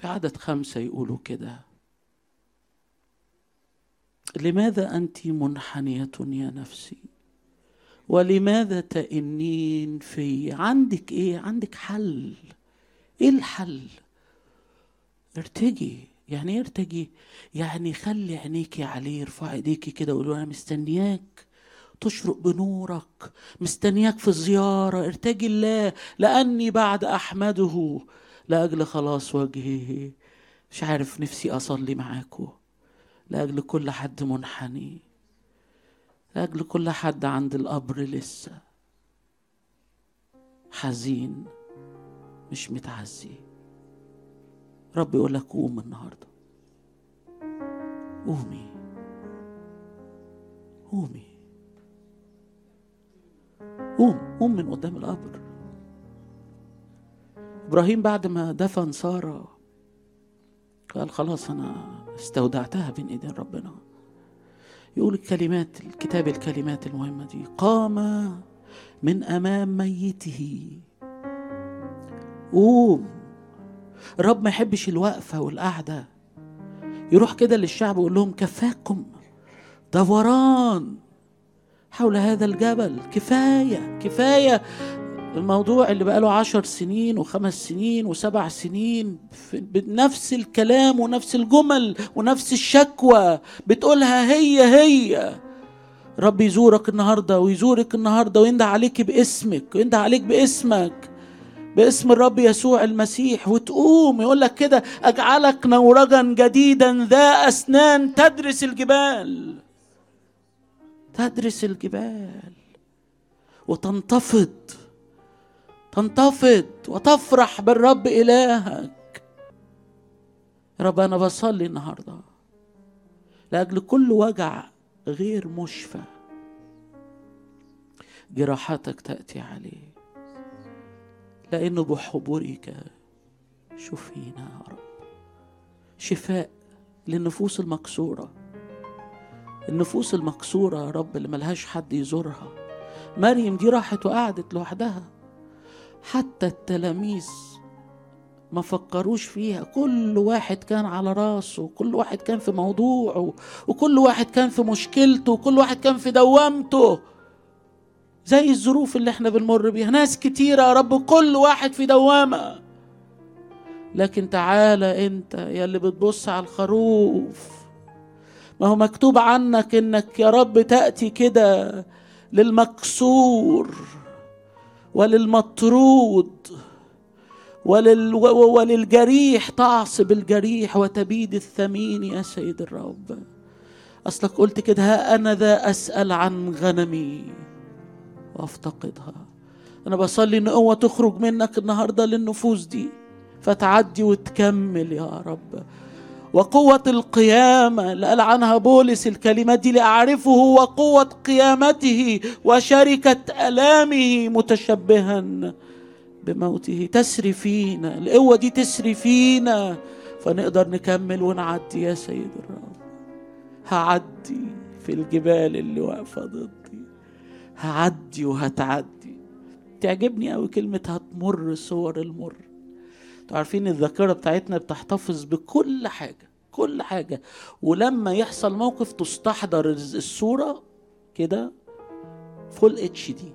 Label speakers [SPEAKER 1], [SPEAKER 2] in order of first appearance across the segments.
[SPEAKER 1] في عدد خمسة يقولوا كده لماذا أنت منحنية يا نفسي ولماذا تئنين في عندك ايه عندك حل ايه الحل ارتجي يعني ايه ارتجي يعني خلي عينيكي عليه ارفعي ايديكي كده وقولي له انا مستنياك تشرق بنورك مستنياك في زيارة ارتجي الله لأني بعد أحمده لأجل خلاص وجهه مش عارف نفسي أصلي معاكم لأجل كل حد منحني لأجل كل حد عند القبر لسه حزين مش متعزي رب يقول لك قوم النهارده قومي قومي قوم قوم من قدام القبر ابراهيم بعد ما دفن ساره قال خلاص انا استودعتها بين ايدين ربنا يقول الكلمات الكتاب الكلمات المهمه دي قام من امام ميته قوم الرب ما يحبش الوقفه والقعده يروح كده للشعب ويقول لهم كفاكم دوران حول هذا الجبل كفايه كفايه الموضوع اللي بقاله عشر سنين وخمس سنين وسبع سنين بنفس الكلام ونفس الجمل ونفس الشكوى بتقولها هي هي رب يزورك النهاردة ويزورك النهاردة وينده عليك باسمك وينده عليك باسمك باسم الرب يسوع المسيح وتقوم يقول لك كده اجعلك نورجا جديدا ذا اسنان تدرس الجبال تدرس الجبال وتنتفض تنتفض وتفرح بالرب إلهك يا رب أنا بصلي النهاردة لأجل كل وجع غير مشفى جراحاتك تأتي عليه لأنه بحبورك شفينا يا رب شفاء للنفوس المكسورة النفوس المكسورة يا رب اللي ملهاش حد يزورها مريم دي راحت وقعدت لوحدها حتى التلاميذ ما فكروش فيها كل واحد كان على راسه وكل واحد كان في موضوعه وكل واحد كان في مشكلته وكل واحد كان في دوامته زي الظروف اللي احنا بنمر بيها ناس كتيرة يا رب كل واحد في دوامة لكن تعالى انت يا اللي بتبص على الخروف ما هو مكتوب عنك انك يا رب تأتي كده للمكسور وللمطرود ولل وللجريح تعصب الجريح وتبيد الثمين يا سيد الرب اصلك قلت كده ها انا ذا اسال عن غنمي وافتقدها انا بصلي ان قوه تخرج منك النهارده للنفوس دي فتعدي وتكمل يا رب وقوة القيامة اللي قال عنها بولس الكلمات دي لأعرفه وقوة قيامته وشركة ألامه متشبها بموته تسري فينا القوة دي تسري فينا فنقدر نكمل ونعدي يا سيد الرب هعدي في الجبال اللي واقفة ضدي هعدي وهتعدي تعجبني قوي كلمة هتمر صور المر عارفين الذاكرة بتاعتنا بتحتفظ بكل حاجة كل حاجة ولما يحصل موقف تستحضر الصورة كده فول اتش دي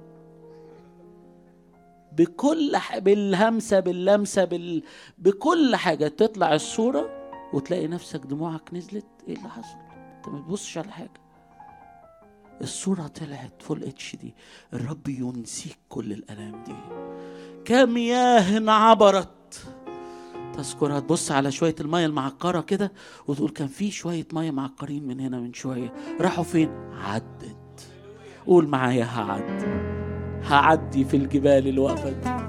[SPEAKER 1] بكل ح... بالهمسة باللمسة بال... بكل حاجة تطلع الصورة وتلاقي نفسك دموعك نزلت ايه اللي حصل انت ما تبصش على حاجة الصورة طلعت فول اتش دي الرب ينسيك كل الآلام دي كمياه عبرت تذكر هتبص على شوية المية المعكرة كده وتقول كان في شوية مية معكرين من هنا من شوية راحوا فين؟ عدت قول معايا هعدي هعدي في الجبال الوقفة دي